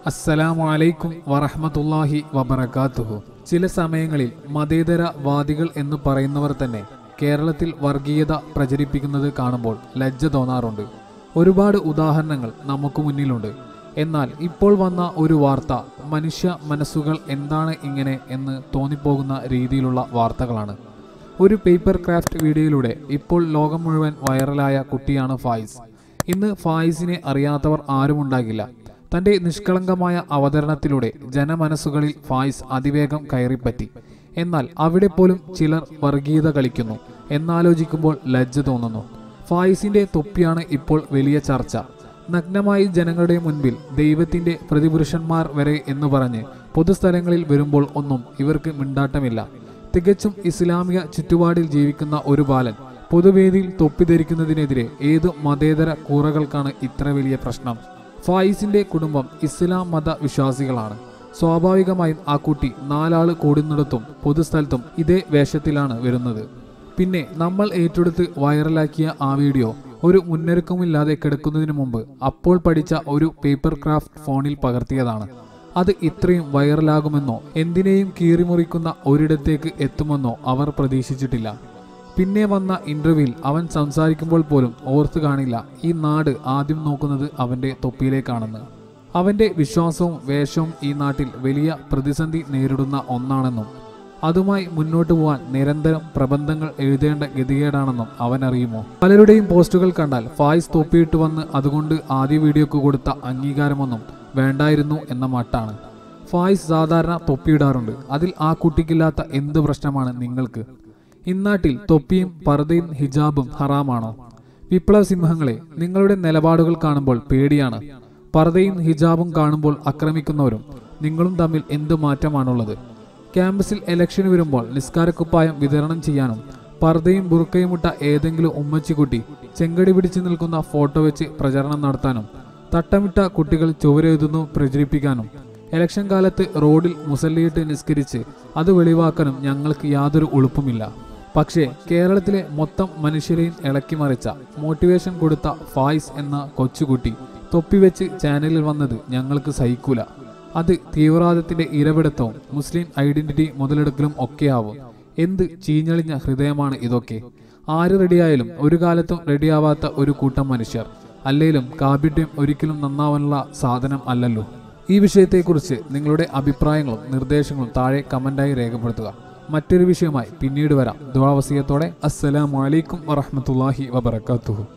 അസ്സലാമു അലൈക്കും വറഹ്മത്തുള്ളാഹി വബറകാതുഹു ചില സമയങ്ങളിൽ മതേതര വാദികൾ എന്ന് പറയുന്നവർ തന്നെ കേരളത്തിൽ വർഗീയത പ്രചരിപ്പിക്കുന്നത് കാണുമ്പോൾ ലജ്ജ തോന്നാറുണ്ട് ഒരുപാട് ഉദാഹരണങ്ങൾ നമുക്ക് മുന്നിലുണ്ട് എന്നാൽ ഇപ്പോൾ വന്ന ഒരു വാർത്ത മനുഷ്യ മനസ്സുകൾ എന്താണ് ഇങ്ങനെ എന്ന് തോന്നിപ്പോകുന്ന രീതിയിലുള്ള വാർത്തകളാണ് ഒരു പേപ്പർ ക്രാഫ്റ്റ് വീഡിയോയിലൂടെ ഇപ്പോൾ ലോകം മുഴുവൻ വൈറലായ കുട്ടിയാണ് ഫായിസ് ഇന്ന് ഫായിസിനെ അറിയാത്തവർ ആരുമുണ്ടാകില്ല തന്റെ നിഷ്കളങ്കമായ അവതരണത്തിലൂടെ ജനമനസ്സുകളിൽ ഫായിസ് അതിവേഗം കയറിപ്പറ്റി എന്നാൽ അവിടെ പോലും ചിലർ വർഗീയത കളിക്കുന്നു എന്നാലോചിക്കുമ്പോൾ ലജ്ജ തോന്നുന്നു ഫായിസിന്റെ തൊപ്പിയാണ് ഇപ്പോൾ വലിയ ചർച്ച നഗ്നമായി ജനങ്ങളുടെ മുൻപിൽ ദൈവത്തിന്റെ പ്രതിപുരുഷന്മാർ വരെ എന്ന് പറഞ്ഞ് പൊതുസ്ഥലങ്ങളിൽ വരുമ്പോൾ ഒന്നും ഇവർക്ക് മിണ്ടാട്ടമില്ല തികച്ചും ഇസ്ലാമിക ചുറ്റുപാടിൽ ജീവിക്കുന്ന ഒരു ബാലൻ പൊതുവേദിയിൽ തൊപ്പി ധരിക്കുന്നതിനെതിരെ ഏതു മതേതര കൂറകൾക്കാണ് ഇത്ര വലിയ പ്രശ്നം ഫായിസിന്റെ കുടുംബം ഇസ്ലാം മത വിശ്വാസികളാണ് സ്വാഭാവികമായും ആ കുട്ടി നാലാള് കൂടുന്നിടത്തും പൊതുസ്ഥലത്തും ഇതേ വേഷത്തിലാണ് വരുന്നത് പിന്നെ നമ്മൾ ഏറ്റെടുത്ത് വൈറലാക്കിയ ആ വീഡിയോ ഒരു മുന്നൊരുക്കമില്ലാതെ കിടക്കുന്നതിന് മുമ്പ് അപ്പോൾ പഠിച്ച ഒരു പേപ്പർ ക്രാഫ്റ്റ് ഫോണിൽ പകർത്തിയതാണ് അത് ഇത്രയും വൈറലാകുമെന്നോ എന്തിനേയും കീറിമുറിക്കുന്ന ഒരിടത്തേക്ക് എത്തുമെന്നോ അവർ പ്രതീക്ഷിച്ചിട്ടില്ല പിന്നെ വന്ന ഇന്റർവ്യൂവിൽ അവൻ സംസാരിക്കുമ്പോൾ പോലും ഓർത്തു കാണില്ല ഈ നാട് ആദ്യം നോക്കുന്നത് അവന്റെ തൊപ്പിയിലേക്കാണെന്ന് അവന്റെ വിശ്വാസവും വേഷവും ഈ നാട്ടിൽ വലിയ പ്രതിസന്ധി നേരിടുന്ന ഒന്നാണെന്നും അതുമായി മുന്നോട്ട് പോകാൻ നിരന്തരം പ്രബന്ധങ്ങൾ എഴുതേണ്ട ഗതികേടാണെന്നും അവൻ അറിയുമോ പലരുടെയും പോസ്റ്റുകൾ കണ്ടാൽ ഫായിസ് തൊപ്പിയിട്ട് വന്ന് അതുകൊണ്ട് ആദ്യ വീഡിയോക്ക് കൊടുത്ത അംഗീകാരമൊന്നും വേണ്ടായിരുന്നു എന്ന മട്ടാണ് ഫായിസ് സാധാരണ തൊപ്പിയിടാറുണ്ട് അതിൽ ആ കുട്ടിക്കില്ലാത്ത എന്ത് പ്രശ്നമാണ് നിങ്ങൾക്ക് ഇന്നാട്ടിൽ തൊപ്പിയും പർദ്ദയും ഹിജാബും ഹറാമാണോ വിപ്ലവ സിംഹങ്ങളെ നിങ്ങളുടെ നിലപാടുകൾ കാണുമ്പോൾ പേടിയാണ് പർദ്ദയും ഹിജാബും കാണുമ്പോൾ ആക്രമിക്കുന്നവരും നിങ്ങളും തമ്മിൽ എന്ത് മാറ്റമാണുള്ളത് ക്യാമ്പസിൽ ഇലക്ഷന് വരുമ്പോൾ നിസ്കാരക്കുപ്പായം വിതരണം ചെയ്യാനും പർദ്ദയും ബുറുക്കയും ഇട്ട ഏതെങ്കിലും ഉമ്മച്ചിക്കുട്ടി ചെങ്കടി പിടിച്ചു നിൽക്കുന്ന ഫോട്ടോ വെച്ച് പ്രചരണം നടത്താനും തട്ടമിട്ട കുട്ടികൾ ചുവരെഴുതുന്നു പ്രചരിപ്പിക്കാനും ഇലക്ഷൻ കാലത്ത് റോഡിൽ മുസല്ലിയിട്ട് നിസ്കരിച്ച് അത് വെളിവാക്കാനും ഞങ്ങൾക്ക് യാതൊരു ഉളുപ്പുമില്ല പക്ഷേ കേരളത്തിലെ മൊത്തം മനുഷ്യരെയും ഇളക്കിമറിച്ച മോട്ടിവേഷൻ കൊടുത്ത ഫായിസ് എന്ന കൊച്ചുകുട്ടി തൊപ്പിവെച്ച് ചാനലിൽ വന്നത് ഞങ്ങൾക്ക് സഹിക്കൂല അത് തീവ്രവാദത്തിന്റെ ഇരപിടുത്തവും മുസ്ലിം ഐഡന്റിറ്റി മുതലെടുക്കലും ഒക്കെയാവും എന്ത് ചീഞ്ഞളിഞ്ഞ ഹൃദയമാണ് ഇതൊക്കെ ആര് റെഡിയായാലും ഒരു കാലത്തും റെഡിയാവാത്ത ഒരു കൂട്ടം മനുഷ്യർ അല്ലേലും കാപിട്യം ഒരിക്കലും നന്നാവാനുള്ള സാധനം അല്ലല്ലോ ഈ വിഷയത്തെക്കുറിച്ച് നിങ്ങളുടെ അഭിപ്രായങ്ങളും നിർദ്ദേശങ്ങളും താഴെ കമന്റായി രേഖപ്പെടുത്തുക മറ്റൊരു വിഷയമായി പിന്നീട് വരാം ദുവാവസീയത്തോടെ അസ്സലാമു അലൈക്കും വറഹ്മത്തുള്ളാഹി വബറകാതുഹു